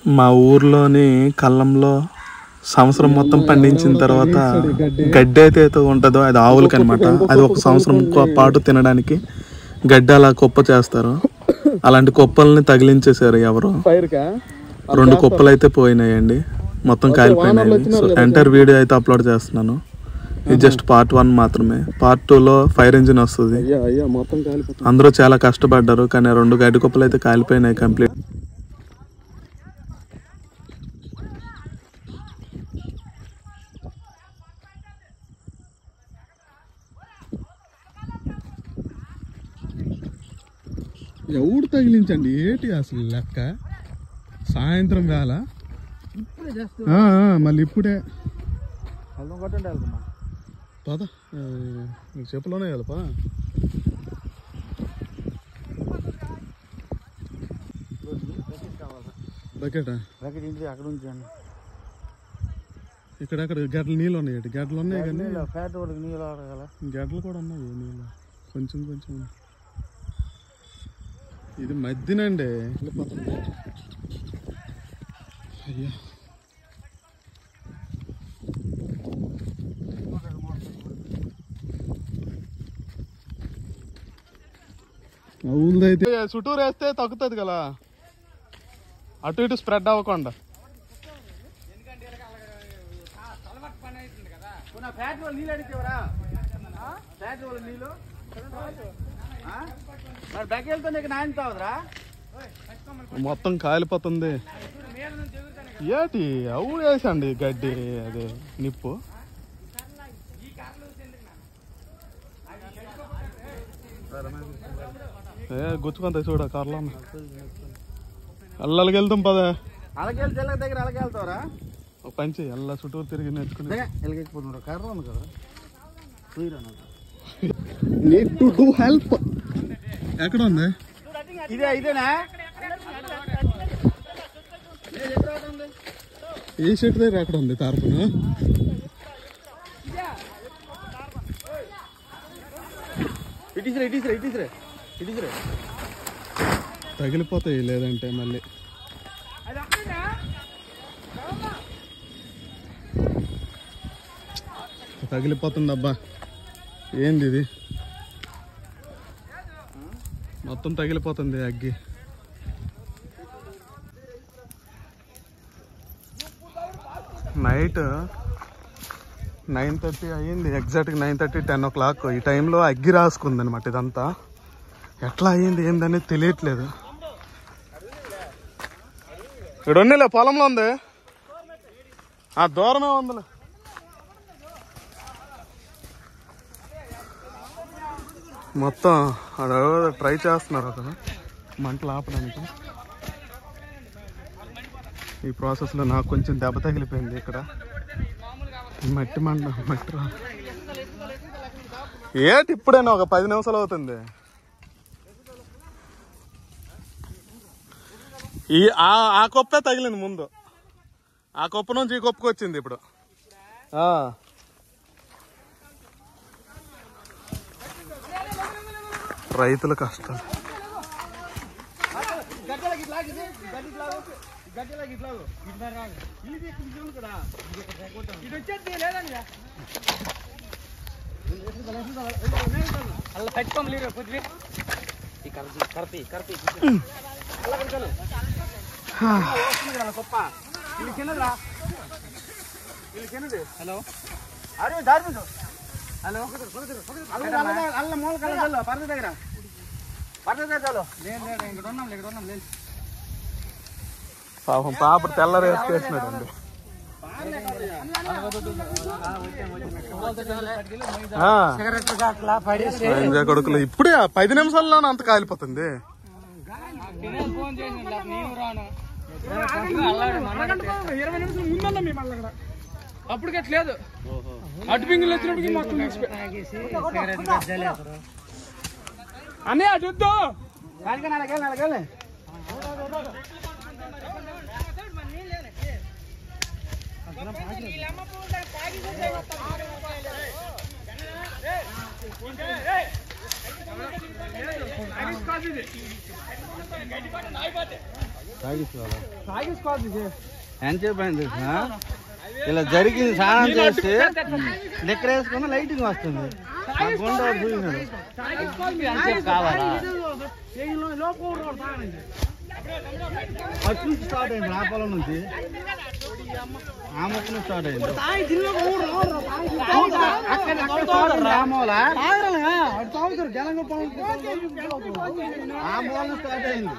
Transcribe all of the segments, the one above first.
మా ఊర్లోని కళ్ళంలో సంవత్సరం మొత్తం పండించిన తర్వాత గడ్డి అయితే అయితే ఉంటుందో అది ఆవులకి అనమాట అది ఒక సంవత్సరం కో- పాటు తినడానికి గడ్డి అలా కుప్ప చేస్తారు అలాంటి కుప్పల్ని తగిలించేశారు ఎవరు ఫైర్కా రెండు కుప్పలు అయితే పోయినాయండి మొత్తం కాలిపోయినాయి సో ఎంటైర్ వీడియో అయితే అప్లోడ్ చేస్తున్నాను ఇది జస్ట్ పార్ట్ వన్ మాత్రమే పార్ట్ టూలో ఫైర్ ఇంజిన్ వస్తుంది అయ్యా అయ్యా మొత్తం కాలిపోతుంది అందరూ చాలా కష్టపడ్డారు కానీ రెండు గడ్డి కుప్పలు అయితే కాలిపోయినాయి కంప్లీట్ ఎవడు తగిలించండి ఏటి అసలు లెక్క సాయంత్రం వేళ ఆ, ఆ, మళ్ళీ ఇప్పుడే పద ఆ, నీకు చెప్పులోనే కదా పా బకెటా అక్కడ ఉంచాను ఇక్కడ అక్కడ గడ్డలు నీళ్ళు ఉన్నాయి గడ్డలు ఉన్నాయి కానీ ఫ్యాట్ వాళ్ళకి నీళ్ళు ఆడగల గడ్డలు కూడా ఉన్నాయి నీళ్ళు కొంచెం కొంచెం ఇది మధ్యనండి వెళ్ళిపోతుంది అయ్యా అవుందైతే చుట్టూరు వేస్తే తగ్గుతుంది కదా అటు ఇటు స్ప్రెడ్ అవ్వకుండా ఫ్యాట్ వాళ్ళు నీళ్ళు అడిగేవరా ఫ్యాట్ వాళ్ళు నీళ్ళు మరి బెక్క వెళ్తే నీకు నాయన తావదురా మొత్తం కాలిపోతుంది ఏటి అవు వేసండి గడ్డి అదే నిప్పు ఏ గుచ్చుకుంటాయి చూడ కర్లో అల్లలకి వెళ్తాం పద అలాగెళ్ళి తెల్ల దగ్గర అలాగే వెళ్తావరా ఒక పంచి అల్ల చుట్టూరు తిరిగి నేర్చుకుని వెళ్ళకపోతున్నాడు కర్ర ఉంది కదా చూయరా నాకు నీడ్ టు డూ హెల్ప్ ఎక్కడ ఉంది ఇదే ఇదేనా ఏ షర్ట్ దగ్గర ఎక్కడ ఉంది తారపున ఇటీసరే ఇటీసరే ఇటీసరే ఇటీసరే తగిలిపోతాయి లేదంటే మళ్ళీ తగిలిపోతుంది అబ్బా ఏంది ఇది మొత్తం తగిలిపోతుంది అగ్గి నైట్ నైన్ థర్టీ అయ్యింది ఎగ్జాక్ట్గా nine thirty ten o'clock ఈ టైంలో అగ్గి రాసుకుంది అనమాట ఇదంతా ఎట్లా అయ్యింది ఏందనేది తెలియట్లేదు ఇక్కడ ఉన్నలే పొలంలో ఉంది ఆ దూరమే ఉందిలే మొత్తం అక్కడ ట్రై చేస్తున్నారు అక్కడ మంటలు ఆపడానికి ఈ ప్రాసెస్లో నాకు కొంచెం దెబ్బ తగిలిపోయింది ఇక్కడ ఈ మట్టి మంట మట్టి రా- ఏటి ఇప్పుడైనా ఒక పది నిమిషాలు అవుతుంది ఈ ఆ ఆ కొప్పే తగిలింది ముందు ఆ కొప్ప నుంచి ఈ కొప్పకి వచ్చింది ఇప్పుడు ఆ. రైతుల కష్టాలు గడ్డలకి ఇట్లా ఇది గడ్డి ఇట్లా గడ్డలకి ఇట్లా ఇట్లా రాదు ఇది ఇది కదా ఇది వచ్చేది లేదండి అలా పెట్టుకోమలేరు కొద్దిగా ఈ కరపి కరపి కరపి అలా కడతాను వస్తుంది కదా గొప్ప ఇది చిన్నదిరా ఇది చిన్నది హలో అరే దారి హలో అల్ల అల్ల మూల కళ్ళ పరద దగ్గర పరద దగ్గర చాలు లేదు లేదు ఇక్కడ ఉన్నాం ఇక్కడ ఉన్నాం లేదు పాపం పాప తెల్ల వేసుకేసినాడు అండి ఎంజాయ్ కొడుకులు ఇప్పుడే ఆ పది నిమిషాల్లోనే అంత కాలిపోతుంది ఫోన్ చేసి నేను రాను ఇరవై నిమిషాలు ముందన్నా మేము అక్కడ అప్పటికట్లేదు అటు పింగులు వచ్చినప్పటికి మొత్తం అనే అటు వద్దు ఎంత చెప్పండి తెలుసా ఇలా జరిగింది స్నానం చేస్తే లెక్కర వేసుకుని లైటింగ్ వస్తుంది ఆ గుండె వాడు చూసినాడు ఎంతసేపు కావాలా అటు నుంచి స్టార్ట్ అయింది ఆ పొలం నుంచి ఆ మొక్క నుంచి స్టార్ట్ అయింది ఆ మూల ఆ మూల స్టార్ట్ అయింది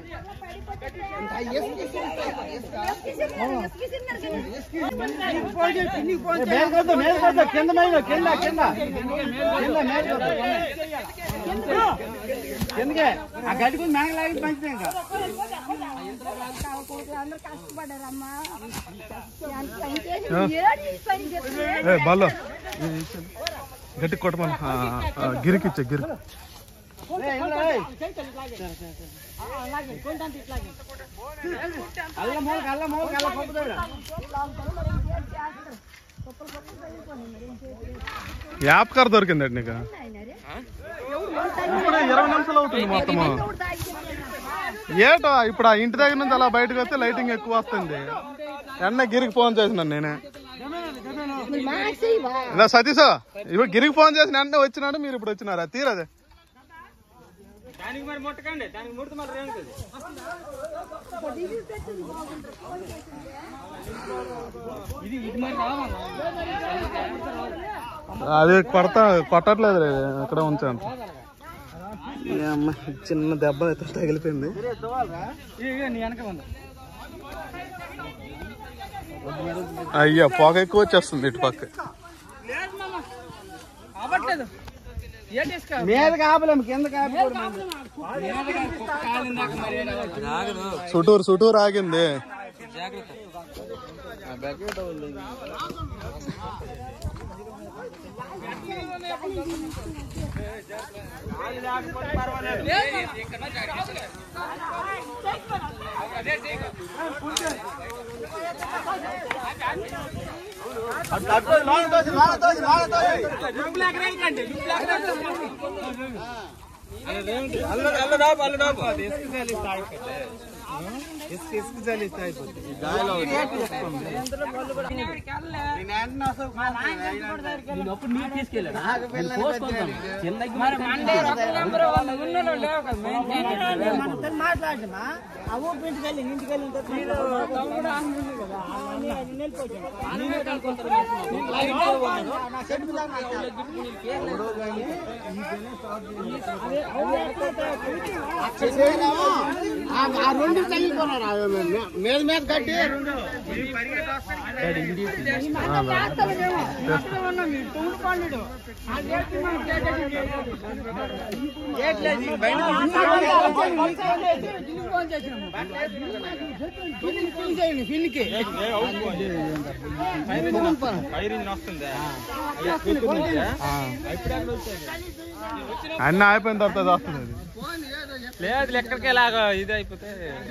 మేల్కొద్దు మేల్కొద్దు కింద మీద కింద కింద కింద మేల్కొద్దు కిందకే ఆ గడ్డి కొంచెం మేనగలాగి మంచిది ఇంకా అందరూ కష్టపడ్డారమ్మా ఏడు పని చేస్తున్నారు ఏ బాల్లో గట్టి కొట్టమని ఆ, ఆ, గిరికి ఇచ్చే గిరికి ఏయ్, ఇలా, ఏయ్. అల్ల మూలకి అల్ల మూలకి అల్ల కొప్ప దగ్గర యాప్ కార్ దొరికిందండి నీకు ఇప్పుడు ఇరవై నిమిషాలు అవుతుంది మొత్తము ఏటో ఇప్పుడు ఆ ఇంటి దగ్గర నుంచి అలా బయటకు వస్తే లైటింగ్ ఎక్కువ వస్తుంది ఎన్న గిరికి ఫోన్ చేసినాను నేనే ఇలా సతీష్ ఇప్పుడు గిరికి ఫోన్ చేసిన వెంటనే వచ్చినాడు మీరు ఇప్పుడు వచ్చినారా తీరదే దానికి మరి ముట్టకండి దానికి ముడితే మరి రేగుతుంది ఇది ఇది మరి రావన్నా అది కొడతా కొట్టట్లేదు ఎక్కడ ఉంచాను అమ్మ చిన్న దెబ్బ అయితే తగిలిపోయింది నీ వెనక ఉంది అయ్యా పొగ ఎక్కువ వచ్చేస్తుంది ఇటు పక్క అవ్వట్లేదు మీద కాపలేము కింద కాపలేదు చుటూరు చుటూరు ఆగింది మాట్లాడమా ఆ ఊరు ఇంటికి వెళ్ళి ఇంటికి వెళ్ళి ఆ రెండు తల్లిపోయినారు మీద మీద కట్టి రెండు అన్న అయిపోయిన తర్వాత వస్తుంది అది లేదు ఎక్కడికి ఇలాగా ఇది అయిపోతే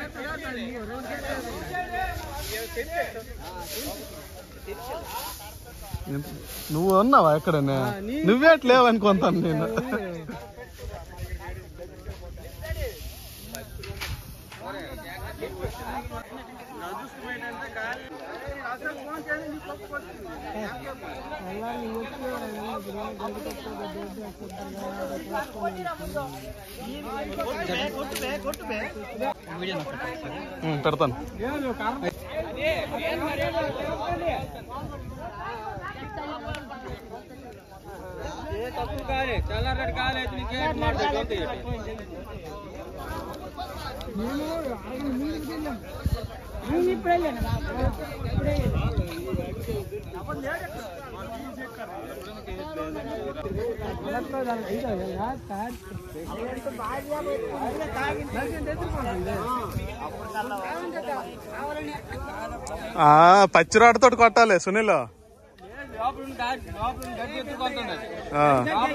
నువ్వు ఉన్నావా ఎక్కడనే నువ్వేట్ లేవు అనుకుంటాను నేను ఉం, పెడతాను తక్కువ కాలే చాలా రెడ్ కాలే నీకే మాట్లాడుతుంది ఆ పచ్చిరాడుతో కొట్టాలి సునీల్ ఆ.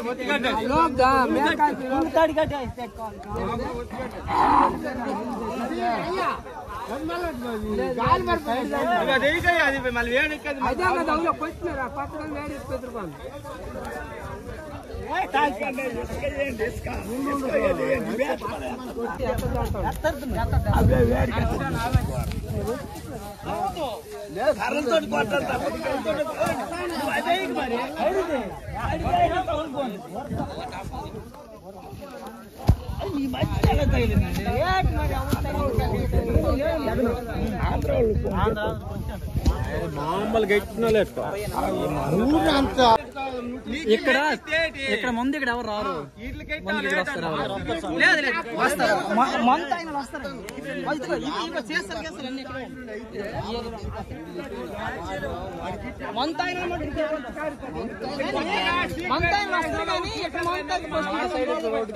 అది మళ్ళీ వేడి అదే కదా పచ్చినారా పచ్చగా వేడి పెట్టుకోండి ఇక్కడ ఇక్కడ మంది ఇక్కడ ఎవరు రారు మంది ఇక్కడ వస్తారు ఎవరు? లేదు లేదు వస్తారు మ- మంది ఆయన వస్తారు ఇదిగో, ఇదిగో, ఇదిగో, చేస్తారు చేస్తారు అన్ని ఇక్కడే. మంత ఆయన అన్నమాట ఇక్కడ మంత ఆయన వస్తారు కానీ ఇక్కడ మంత ఆయన ఫస్ట్ సైడ్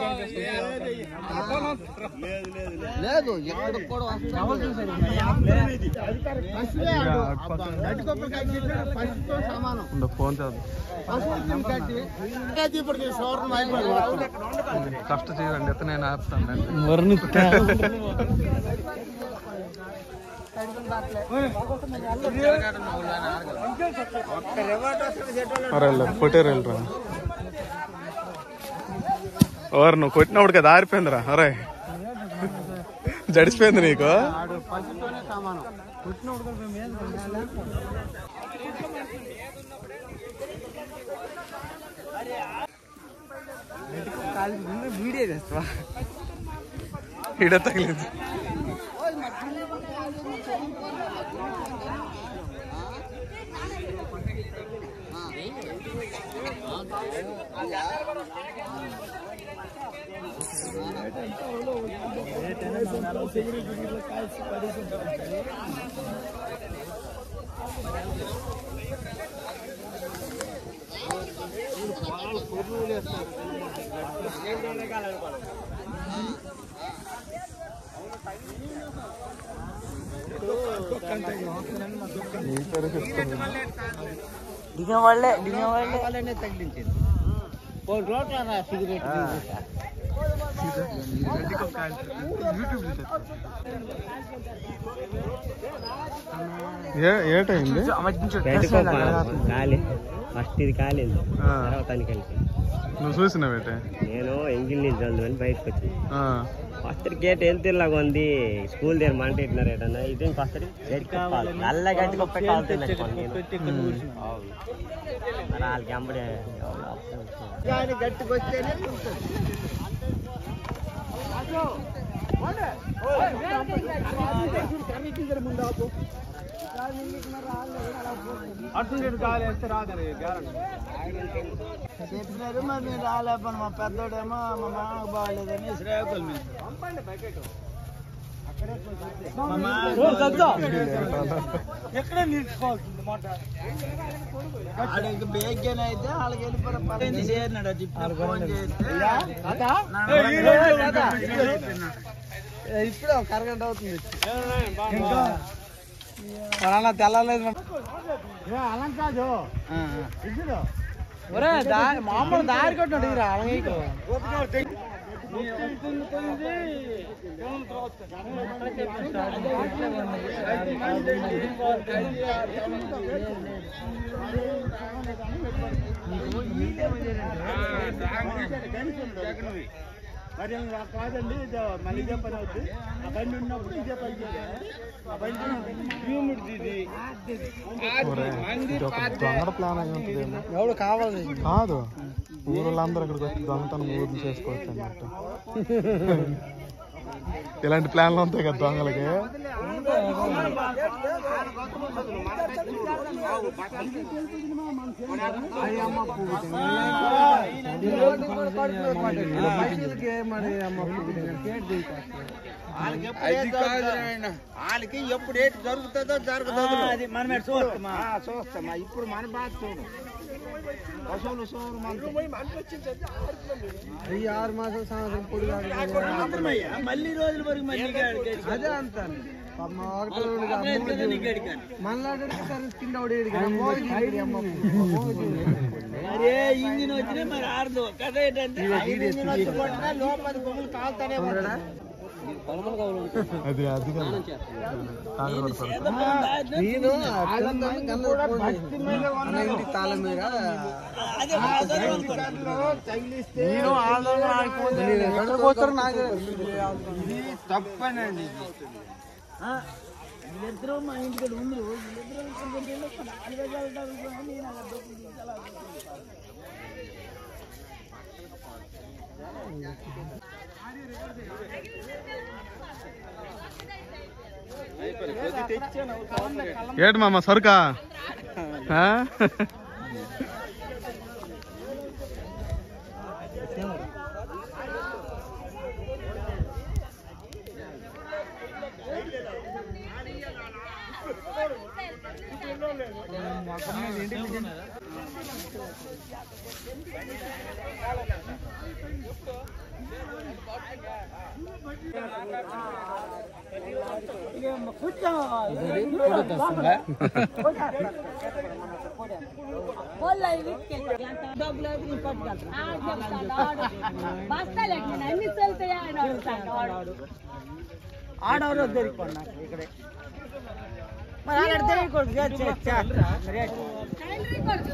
లేదు ఎక్కడ కూడా ఎవరు చూసారు గడ్డి కొబ్బరికాయ చెట్టు ఫస్ట్ సమానం ఉండు, ఫోన్ చేద్దాం ఫస్ట్ గడ్డి గడ్డి ఇప్పుడు సోరం అయిపోయింది కష్ట చేయండి ఎత్త నేను ఆపుతాను అరే కొట్టారు వెళ్ళరా ఓరు నువ్వు కొట్టినప్పుడు కదా ఆరిపోయిందిరా అరే జడిసిపోయింది నీకు పసుపుతోనే సమానం వీడియో చేస్తావా ఇడ తగిలింది నీ పేరు చెప్తాను దిగిన వాళ్ళే దిగిన వాళ్ళే వాళ్ళనే తగిలించింది ఓ రోట్ల సిగరెట్ ఏ ఏటైంది కాలే ఫస్ట్ ఇది కాలేదు ఆ, తర్వాత అని కలిసి నువ్వు చూసినావేటే నేను ఎంగిల్ నుంచి చదువు అని బయటకు వచ్చి ఆ, ఫస్ట్ గేట్ వెళ్తేలాగా ఉంది స్కూల్ దగ్గర మంట ఇట్టినారు ఏటన్నా ఇది ఫస్ట్ నల్ల గడ్డి గొప్ప కాలుతుంది మరి వాళ్ళకి అమ్మడే కానీ గట్టికి వస్తేనే చెప్పినారు మరి నేను రాలేపను మా పెద్దోడేమో మా మామకు బాగాలేదని శ్రేయకులు మీద ఎక్కడే నిలుచుకోవాల్సింది మాట ఆడికి బేగ్గానే అయితే వాళ్ళకి వెళ్ళిపోయిన పని చేయన్నాడు అది ఇప్పుడు ఫోన్ చేస్తే ఇప్పుడు ఒక అరగంట అవుతుంది అలా తెల్లలేదు అలా కాదు ఒరే దారి మామూలు దారి కొట్టినాడు ఇది అలాగే మరి కాదండి మళ్ళీ ఇదే పని అవుతుంది ఆ బండి ఉన్నప్పుడు ఇదే పని చేయాలి ఆ బండి భీముడిది ఇది ఒరే, ఇది ఒక దొంగ ప్లాన్ అయి ఉంటుందేమో ఎవడు కావాలి కాదు ఊళ్ళందరూ ఇక్కడికి వచ్చి దొంగతనం ఊరిని చేసుకోవచ్చు అన్నట్టు ఇలాంటి ప్లాన్లు ఉంటాయి కదా దొంగలకి వాళ్ళకి ఎప్పుడు ఏది జరుగుతుందో జరుగుతుందో అది మనం చూస్తామా చూస్తామా ఇప్పుడు మన బాధ చూడు పశువులు సోరు ఈ ఆరు మాసాల సంవత్సరం పొడి మళ్ళీ రోజుల వరకు మళ్ళీ అదే అంటాను మనలాడు కింద అరే ఇంజిన్ వచ్చినా మరి ఆడదు కథ ఏంటంటే ఇంజిన్ వచ్చి కొట్టినా లోపల బొమ్మలు కాలుతానే ఉంటాయి. అది అది కాదు. కాకరపల్లి సరుకు. తప్పనండి ఏంటి మామ సరుకా ఆ? బస్తాలు ఎట్లా అన్ని చల్లుతాయా అని అడుగుతాడు వాడు. ఆడవరు దొరికిపోండి నాకు ఇక్కడే మరి ఆడ తెలియకూడదు తండ్రి కొడుకు.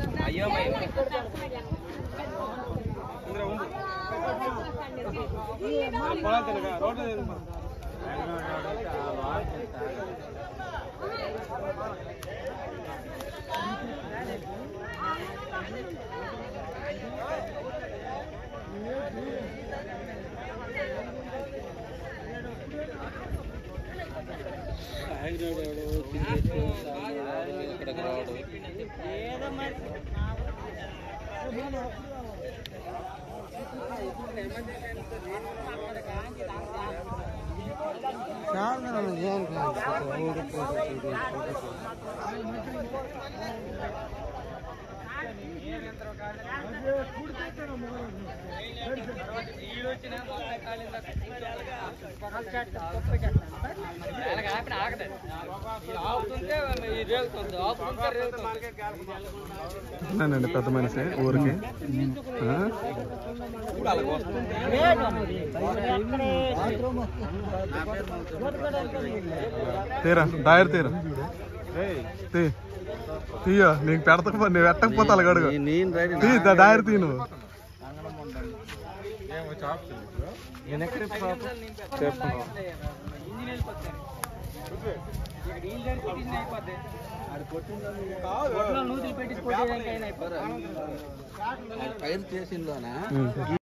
అవునండి పెద్ద మనిషి ఊరికి ఆ? తీరా డైర్ తీరా తీ తీయో నీకు పెడతకపో నువ్వు పెట్టకపోతే అలాగడుగు తీ దా- డైర్ తీ నువ్వు నూతులు పెట్టి పైరు చేసిందోనా ఉం.